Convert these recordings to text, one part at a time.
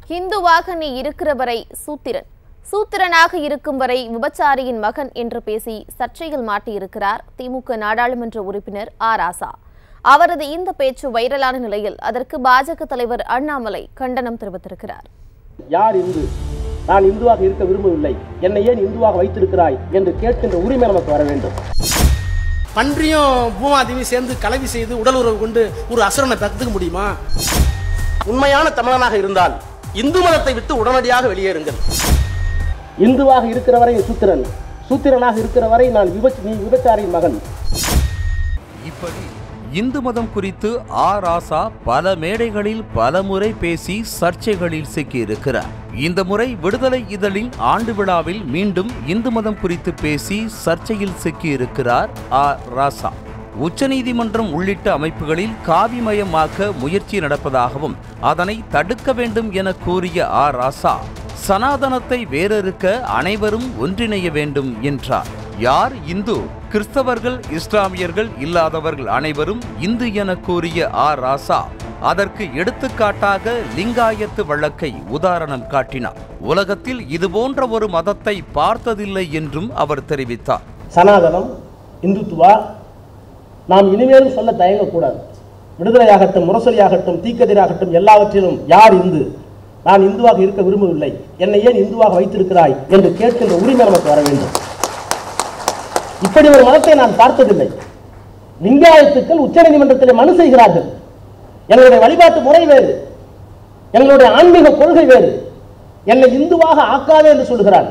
ஹிந்துவாக நீ இருக்கிற வரை சூத்திரன் சூத்திரனாக இருக்கும் வரை விபச்சாரியின் மகன் என்று பேசி சர்ச்சையில் மாட்டியிருக்கிறார் திமுக நாடாளுமன்ற உறுப்பினர் ஆ ராசா அவரது இந்த பேச்சு வைரலான நிலையில் அதற்கு பாஜக தலைவர் அண்ணாமலை கண்டனம் தெரிவித்திருக்கிறார் யார் இந்து நான் இந்துவாக இருக்க விரும்பவில்லை என்னை ஏன் இந்துவாக வைத்திருக்கிறாய் என்று கேட்கின்ற உரிமை நமக்கு வர வேண்டும் பன்றியும் பூமாதேவியும் சேர்ந்து கலவி செய்து உடல் உறவு கொண்டு ஒரு அசுரனை பெற்றுக்க முடியுமா உண்மையான தமிழனாக இருந்தால் இந்து மதத்தை விட்டு உடனடியாக வெளியேறுங்கள் இந்துவாக இருக்கிற வரை நீ சூத்திரன் சூத்திரனாக இருக்கிற வரை நான் விபச் நீ விபச்சாரியின் மகன் இப்படி இந்து மதம் குறித்து ஆ ராசா பல மேடைகளில் பலமுறை பேசி சர்ச்சைகளில் சிக்கியிருக்கிறார் இந்த முறை விடுதலை இதழின் ஆண்டு விழாவில் மீண்டும் இந்து மதம் குறித்து பேசி சர்ச்சையில் சிக்கியிருக்கிறார் ஆ ராசா உச்சநீதிமன்றம் உள்ளிட்ட அமைப்புகளில் காவிமயமாக்க முயற்சி நடப்பதாகவும் அதனை தடுக்க வேண்டும் என கூறிய ஆ ராசா சனாதனத்தை வேறறுக்க அனைவரும் ஒன்றிணைய வேண்டும் என்றார் யார் இந்து கிறிஸ்தவர்கள் இஸ்லாமியர்கள் இல்லாதவர்கள் அனைவரும் இந்து என கூறிய ஆ ராசா அதற்கு எடுத்துக்காட்டாக லிங்காயத்து வழக்கை உதாரணம் காட்டினார் உலகத்தில் இதுபோன்ற ஒரு மதத்தை பார்த்ததில்லை என்றும் அவர் தெரிவித்தார் சனாதனம் இந்துத்துவா நாம் இனிமேலும் சொல்ல தயங்கக்கூடாது விடுதலையாகட்டும் முரசொலியாகட்டும் தீக்கதிராகட்டும் எல்லாவற்றிலும் யார் இந்து நான் இந்துவாக இருக்க விரும்பவில்லை என்னை ஏன் இந்துவாக வைத்திருக்கிறாய் என்று கேட்கின்ற உரிமை நமக்கு வர வேண்டும் இப்படி ஒரு மதத்தை நான் பார்த்ததில்லை லிங்காயத்துக்கள் உச்சநீதிமன்றத்தில் மனு செய்கிறார்கள் எங்களுடைய வழிபாட்டு முறை வேறு எங்களுடைய ஆன்மீக கொள்கை வேறு என்னை இந்துவாக ஆக்காதே என்று சொல்கிறார்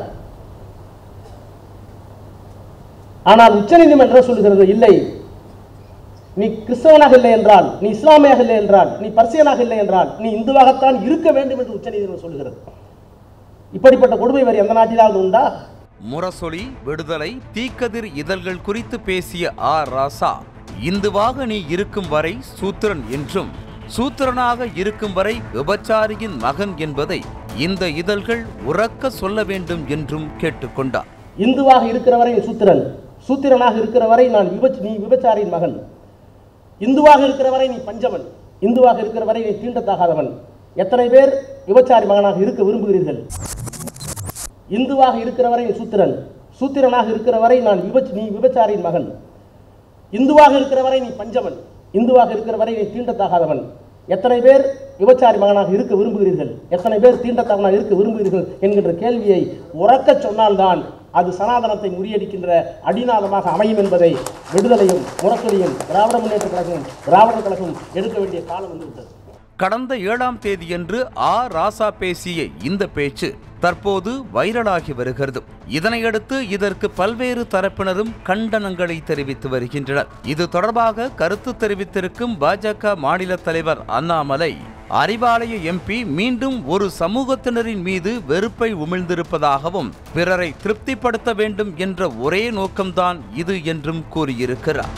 ஆனால் உச்சநீதிமன்றம் சொல்லுகிறது இல்லை நீ கிறிஸ்தவனாக இல்லை என்றால் நீ இஸ்லாமியாக இல்லை என்றால் நீ பர்சியனாக இல்லை என்றால் நீ இந்துவாகத்தான் இருக்க வேண்டும் என்று உச்சநீதிமன்றம் சொல்லுகிறது இப்படிப்பட்ட கொடுமை வேறு எந்த நாட்டிலாவது உண்டா முரசொலி விடுதலை தீக்கதிர் இதழ்கள் குறித்து பேசிய ஆ ராசா இந்துவாக நீ இருக்கும் வரை சூத்திரன் என்றும் சூத்திரனாக இருக்கும் வரை விபச்சாரியின் மகன் என்பதை இந்த இதழ்கள் உறக்க சொல்ல வேண்டும் என்றும் கேட்டுக்கொண்டார் இந்துவாக இருக்கிற வரை நீ சூத்திரன் சூத்திரனாக இருக்கிற வரை நான் விபச் நீ விபச்சாரியின் மகன் இந்துவாக இருக்கிற வரை நீ பஞ்சவன் இந்துவாக இருக்கிற வரை நீ தீண்டத்தகாதவன் எத்தனை பேர் விபச்சாரி மகனாக இருக்க விரும்புகிறீர்கள் இந்துவாக இருக்கிற வரை நீ சூத்திரன் சூத்திரனாக இருக்கிற வரை நான் விபச் நீ விபச்சாரியின் மகன் இந்துவாக இருக்கிற வரை நீ பஞ்சவன் இந்துவாக இருக்கிற வரை நீ தீண்டத்தகாதவன் எத்தனை பேர் விபச்சாரி மகனாக இருக்க விரும்புகிறீர்கள் எத்தனை பேர் தீண்டத்தகனாக இருக்க விரும்புகிறீர்கள் என்கின்ற கேள்வியை உறக்கச் சொன்னால்தான் அது சனாதனத்தை முறியடிக்கின்ற அடிநாதமாக அமையும் என்பதை விடுதலையும் முரசொலியும் திராவிட முன்னேற்ற கழகமும் திராவிடர் கழகமும் எடுக்க வேண்டிய காலம் வந்துவிட்டது கடந்த ஏழாம் தேதியன்று ஆ ராசா பேசிய இந்த பேச்சு தற்போது வைரலாகி வருகிறது இதனையடுத்து இதற்கு பல்வேறு தரப்பினரும் கண்டனங்களை தெரிவித்து வருகின்றனர் இது தொடர்பாக கருத்து தெரிவித்திருக்கும் பாஜக மாநில தலைவர் அண்ணாமலை அறிவாலய எம்பி மீண்டும் ஒரு சமூகத்தினரின் மீது வெறுப்பை உமிழ்ந்திருப்பதாகவும் பிறரை திருப்திப்படுத்த வேண்டும் என்ற ஒரே நோக்கம்தான் இது என்றும் கூறியிருக்கிறார்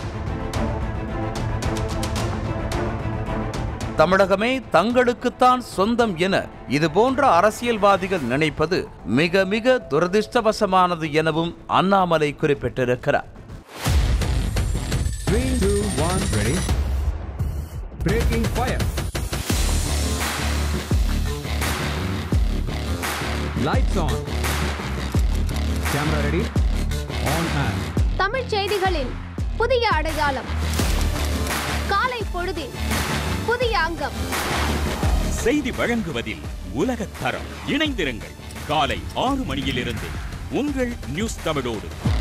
தமிழகமே தங்களுக்குத்தான் சொந்தம் என இதுபோன்ற அரசியல்வாதிகள் நினைப்பது மிக மிக துரதிர்ஷ்டவசமானது எனவும் அண்ணாமலை குறிப்பிட்டிருக்கிறார் Three, two, one, ready. Breaking fire. Lights on. Camera ready. On and. Tamil செய்திகளின் புதிய அடையாளம் காலை பொழுதில் புதிய அங்கம் செய்தி வழங்குவதில் உலகத் தரம் இணைந்திருங்கள் காலை ஆறு மணியிலிருந்து உங்கள் நியூஸ் தமிழோடு